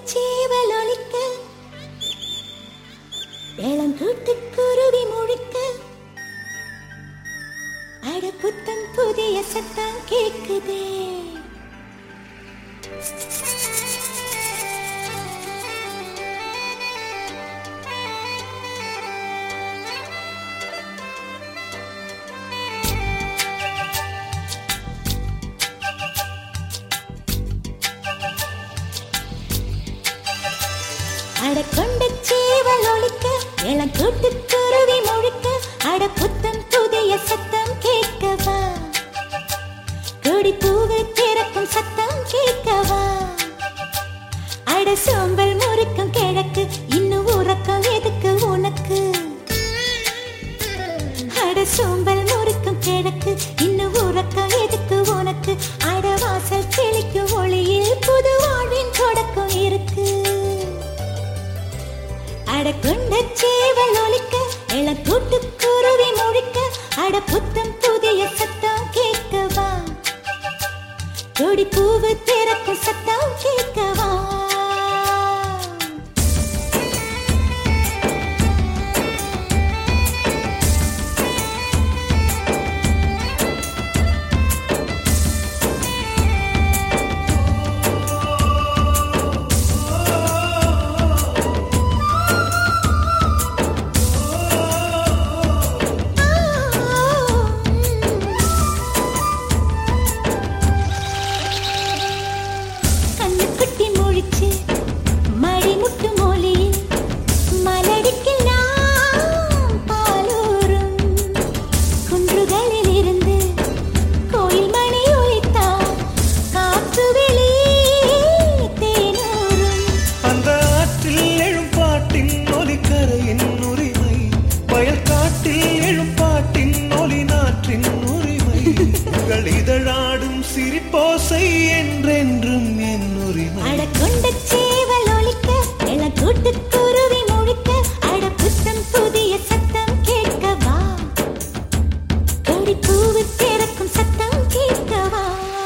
சேவல் ஒலிக்க இளங்கூட்டு குருவி முழிக்க அட புத்தம் புதிய சத்தம் கேக்குதே அட கொண்ட சேவல் ஒலிக்க இளங்கூட்டு குருவி முழிக்க அட புத்தம் புதிய சத்தம் கேட்கவா கொடி பூவு திறக்கும் சத்தம் கேட்கவா அட சோம்பல் முறுக்கும் கிழக்கு இன்னும் உறக்கம் எதுக்கு உனக்கு அட சோம்பல் முறுக்கும் கிழக்கு இன்னும் உறக்கம் எதுக்கு உனக்கு அட வாசல் தெளிக்கும் ஒளியில் புது வாழ்வின் தொடக்கம் இருக்கு அட கொண்ட சேவல் ஒலிக்க இளக்கூட்டு குருவி முழிக்க அட புத்தம் புதிய சத்தம் கேட்கவா கொடி பூவு திறக்கும் சத்தம் கேட்கவா கண்ணுக்குட்டி முழிச்சு மழை முட்டு மொழியில் மலடிக்கெல்லாம் பாலூரும் குன்றுகளில் இருந்து கோயில் மணி ஒலித்தால் காற்று வெளி தேனூரும் அந்த ஆற்றில் எழும் பாட்டின் ஒலிக்கரையின் உரிமை வயல் காட்டில் எழும் பாட்டின் ஒலி நாற்றின் உரிமை உங்கள் இதழாடும் சிரிப்போசை என்றென்றும் என் உரிமை அட கொண்ட சேவல் ஒலிக்க இளக்கூட்டு குருவி முழிக்க அட புத்தம் புதிய சத்தம் கேட்கவா கொடி பூவு திறக்கும் சத்தம் கேட்கவா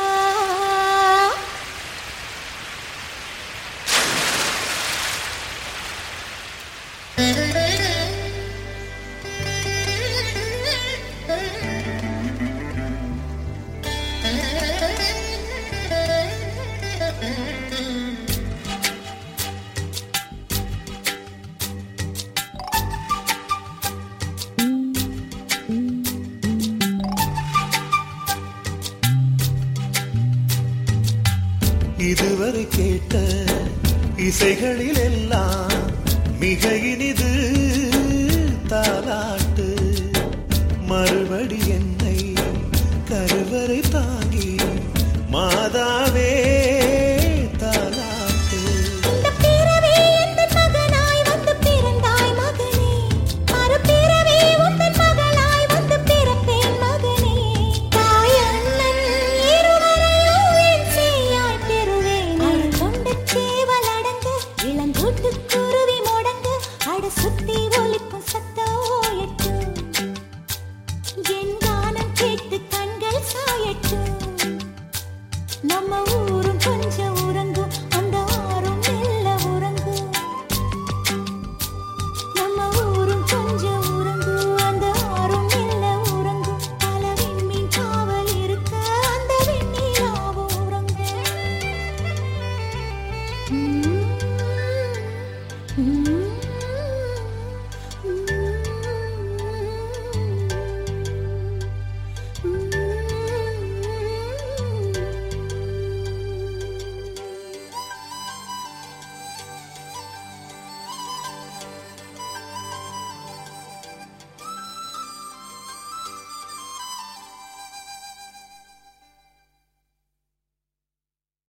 இதுவரை கேட்ட இசைகளில் எல்லாம் மிக இனிது தாலாட்டு மறுபடி என்ன